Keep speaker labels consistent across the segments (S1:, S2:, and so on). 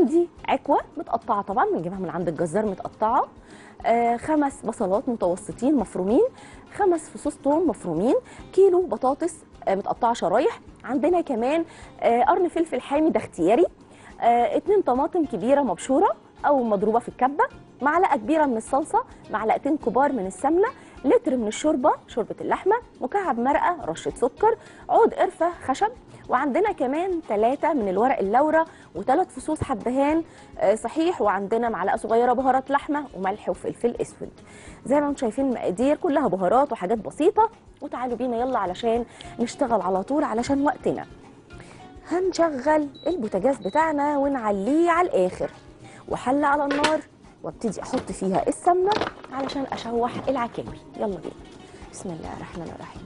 S1: عندي عكوه متقطعه طبعا بنجيبها من عند الجزار متقطعه آه خمس بصلات متوسطين مفرومين خمس فصوص توم مفرومين كيلو بطاطس آه متقطعه شرايح عندنا كمان آه قرن فلفل حامي ده اختياري آه اتنين طماطم كبيره مبشوره او مضروبه في الكبه معلقه كبيره من الصلصه معلقتين كبار من السمنه لتر من الشوربه شوربه اللحمه مكعب مرقه رشه سكر عود قرفه خشب وعندنا كمان ثلاثة من الورق اللورة وثلاث فصوص حبهان آه، صحيح وعندنا معلقة صغيرة بهارات لحمة وملح وفلفل اسود زي ما انتم شايفين المقادير كلها بهارات وحاجات بسيطة وتعالوا بينا يلا علشان نشتغل على طول علشان وقتنا هنشغل البوتاجاز بتاعنا ونعليه على الآخر وحلة على النار وابتدي احط فيها السمنة علشان اشوح العكاوي يلا بينا بسم الله الرحمن الرحيم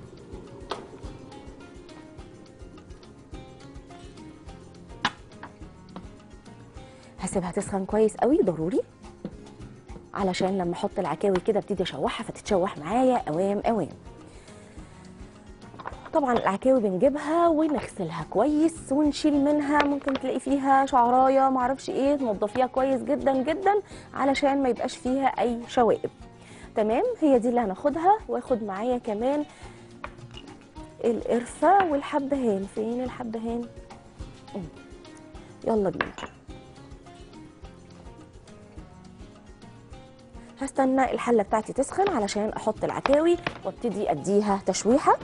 S1: هسيبها تسخن كويس قوي ضروري علشان لما احط العكاوي كده ابتدي اشوحها فتتشوح معايا اوام اوام طبعا العكاوي بنجيبها ونغسلها كويس ونشيل منها ممكن تلاقي فيها شعرايه معرفش ايه تنضفيها كويس جدا جدا علشان ما يبقاش فيها اي شوائب تمام هي دي اللي هناخدها واخد معايا كمان القرفه والحبهان فين الحبهان أم. يلا بينا هستنى الحله بتاعتي تسخن علشان احط العكاوي وابتدي اديها تشويحه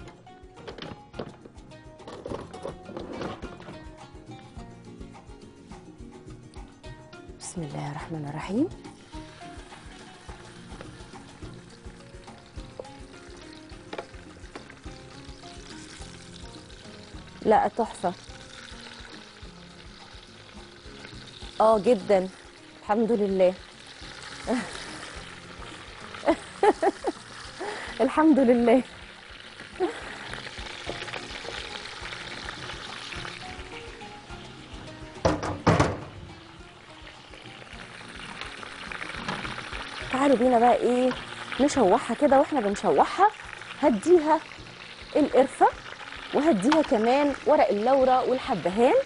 S1: بسم الله الرحمن الرحيم لا تحفة اه جدا الحمد لله الحمد لله تعالوا بينا بقى ايه نشوحها كده واحنا بنشوحها هديها القرفه وهديها كمان ورق اللورة والحبهان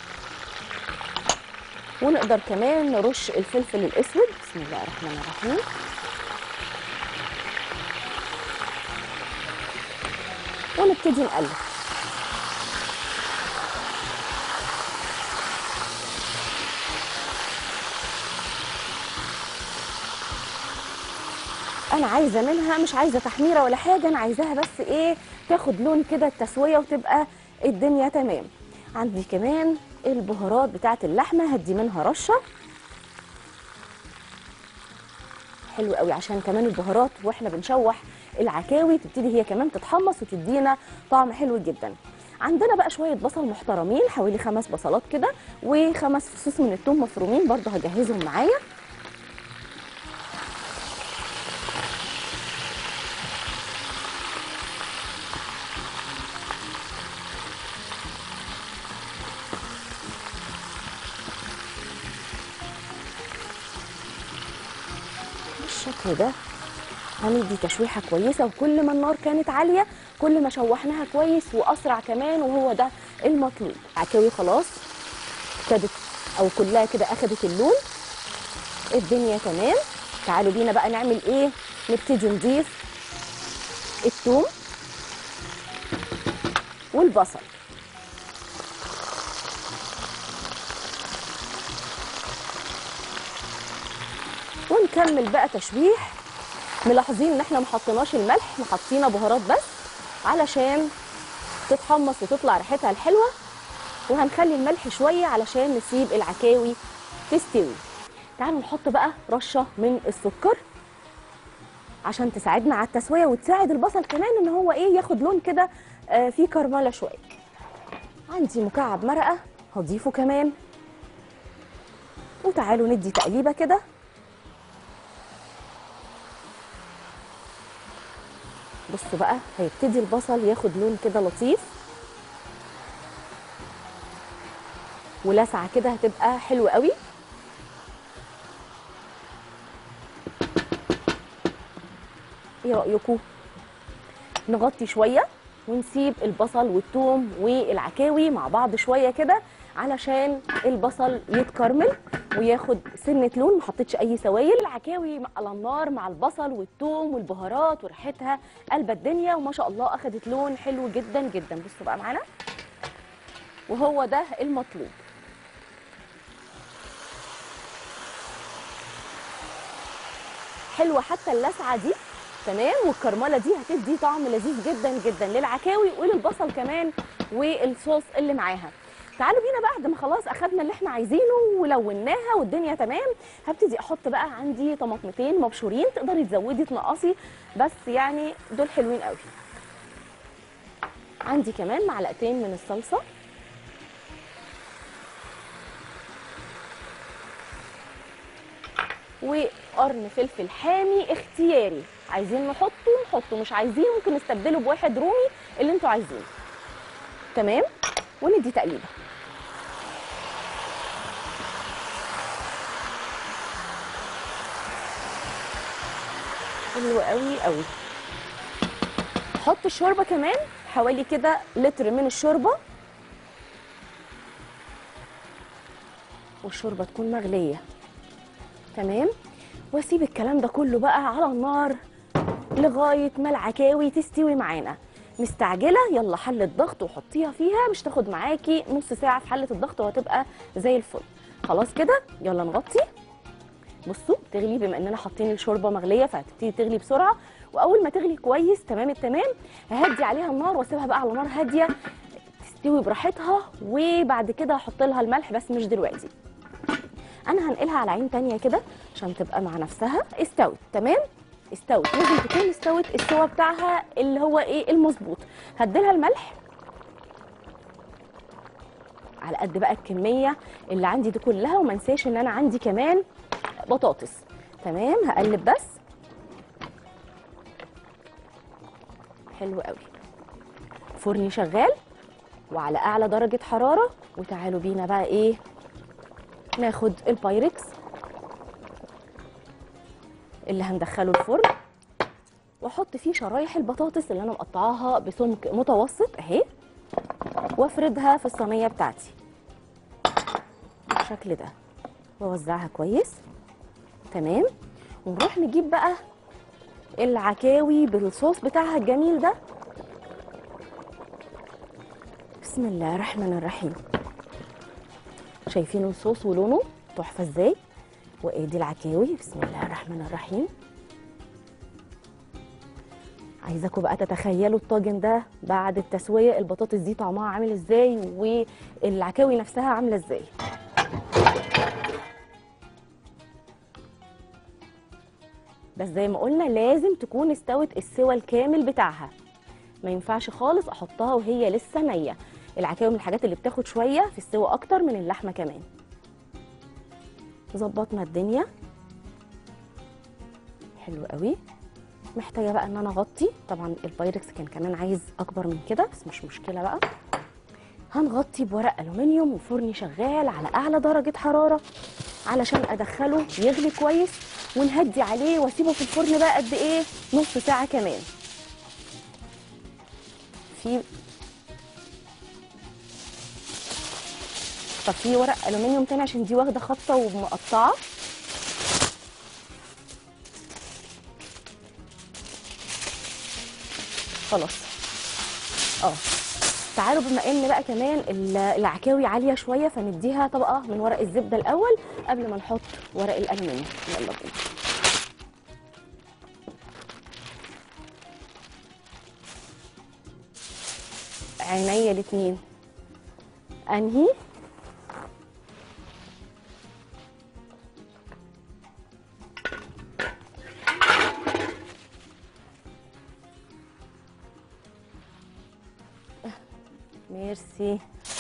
S1: ونقدر كمان نرش الفلفل الاسود بسم الله الرحمن الرحيم ونبتدي نقلب انا عايزه منها مش عايزه تحميره ولا حاجه انا عايزاها بس ايه تاخد لون كده التسويه وتبقى الدنيا تمام عندي كمان البهارات بتاعه اللحمه هدي منها رشه حلو قوي عشان كمان البهارات واحنا بنشوح العكاوي تبتدي هي كمان تتحمص وتدينا طعم حلو جدا عندنا بقى شويه بصل محترمين حوالي خمس بصلات كده وخمس فصوص من الثوم مفرومين برضه هجهزهم معايا بالشكل ده هندي تشويحه كويسه وكل ما النار كانت عاليه كل ما شوحناها كويس واسرع كمان وهو ده المطلوب عكاوي خلاص ابتدت او كلها كده اخدت اللون الدنيا تمام تعالوا بينا بقى نعمل ايه نبتدي نضيف الثوم والبصل ونكمل بقى تشويح ملاحظين ان احنا ما حطيناش الملح احنا حطينا بهارات بس علشان تتحمص وتطلع ريحتها الحلوه وهنخلي الملح شويه علشان نسيب العكاوي تستوي تعالوا نحط بقى رشه من السكر عشان تساعدنا على التسويه وتساعد البصل كمان ان هو ايه ياخد لون كده آه فيه كرمله شويه عندي مكعب مرقه هضيفه كمان وتعالوا ندي تقليبه كده بصوا بقى هيبتدي البصل ياخد لون كده لطيف ولسعه كده هتبقى حلوه قوي ايه رايكم نغطي شويه ونسيب البصل والثوم والعكاوي مع بعض شويه كده علشان البصل يتكرمل وياخد سنه لون ما حطيتش اي سوائل العكاوي على النار مع البصل والثوم والبهارات وريحتها قلب الدنيا وما شاء الله اخدت لون حلو جدا جدا بصوا بقى معانا وهو ده المطلوب حلوه حتى اللسعه دي تمام والكرمله دي هتدي طعم لذيذ جدا جدا للعكاوي وللبصل كمان والصوص اللي معاها تعالوا بينا بعد ما خلاص اخدنا اللي احنا عايزينه ولوناها والدنيا تمام هبتدي احط بقى عندي طماطمتين مبشورين تقدري تزودي تنقصي بس يعني دول حلوين قوي عندي كمان معلقتين من الصلصه وقرن فلفل حامي اختياري عايزين نحطه نحطه مش عايزين ممكن نستبدله بواحد رومي اللي انتوا عايزينه تمام وندي تقليبه حلو قوي قوي حط الشوربه كمان حوالي كده لتر من الشوربه والشوربه تكون مغليه تمام واسيب الكلام ده كله بقى على النار لغايه ما العكاوي تستوي معانا مستعجله يلا حله ضغط وحطيها فيها مش تاخد معاكي نص ساعه في حله الضغط وهتبقى زي الفل خلاص كده يلا نغطي بصوا تغلي بما اننا حاطين الشوربه مغليه فهتبتدي تغلي بسرعه واول ما تغلي كويس تمام التمام ههدي عليها النار واسيبها بقى على نار هاديه تستوي براحتها وبعد كده هحط لها الملح بس مش دلوقتي انا هنقلها على عين تانية كده عشان تبقى مع نفسها استوت تمام استوت لازم تكون استوت السوا بتاعها اللي هو ايه المظبوط هديلها الملح على قد بقى الكميه اللي عندي دي كلها وما انساش ان انا عندي كمان بطاطس تمام هقلب بس حلو قوي فرني شغال وعلى اعلى درجه حراره وتعالوا بينا بقى ايه ناخد البايركس اللي هندخله الفرن واحط فيه شرايح البطاطس اللي انا مقطعاها بسمك متوسط اهي وافردها في الصينيه بتاعتي بالشكل ده واوزعها كويس تمام ونروح نجيب بقى العكاوي بالصوص بتاعها الجميل ده بسم الله الرحمن الرحيم شايفين الصوص ولونه تحفه ازاي وادي العكاوي بسم الله الرحمن الرحيم عايزاكم بقى تتخيلوا الطاجن ده بعد التسويه البطاطس دي طعمها عامل ازاي والعكاوي نفسها عامله ازاي بس زي ما قلنا لازم تكون استوت السوى الكامل بتاعها ما ينفعش خالص احطها وهي لسه نيه العكاوي من الحاجات اللي بتاخد شويه في السوى اكتر من اللحمه كمان ظبطنا الدنيا حلو قوي محتاجه بقى ان انا اغطي طبعا البايركس كان كمان عايز اكبر من كده بس مش مشكله بقى هنغطي بورق الومنيوم وفرن شغال على اعلى درجه حراره علشان ادخله يغلي كويس ونهدي عليه واسيبه في الفرن بقى قد ايه نص ساعه كمان في طب في ورق الومنيوم تاني عشان دي واخده خبطه ومقطعه خلاص اه تعالوا بما ان بقى كمان ال- العكاوي عاليه شويه فنديها طبقه من ورق الزبده الاول قبل ما نحط ورق الالومنيوم يلا بينا عينيا الاتنين انهي ميرسي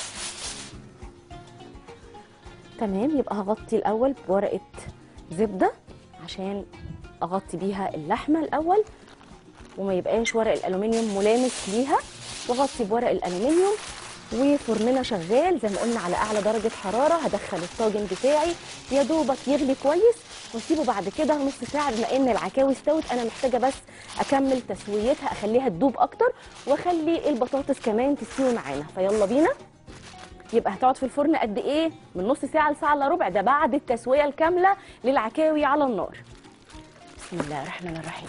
S1: تمام يبقى هغطي الاول بورقه زبده عشان اغطي بيها اللحمه الاول وما يبقاش ورق الالومنيوم ملامس ليها واغطي بورق الالومنيوم وفرننا شغال زي ما قلنا على اعلى درجه حراره هدخل الطاجن بتاعي يا دوبك يغلي كويس واسيبه بعد كده نص ساعه بما ان العكاوي استوت انا محتاجه بس اكمل تسويتها اخليها تدوب اكتر واخلي البطاطس كمان تستوي معانا فيلا بينا يبقى هتقعد في الفرن قد ايه من نص ساعه لساعه الا ربع ده بعد التسويه الكامله للعكاوي على النار بسم الله الرحمن الرحيم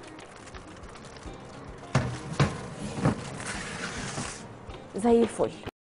S1: زي الفل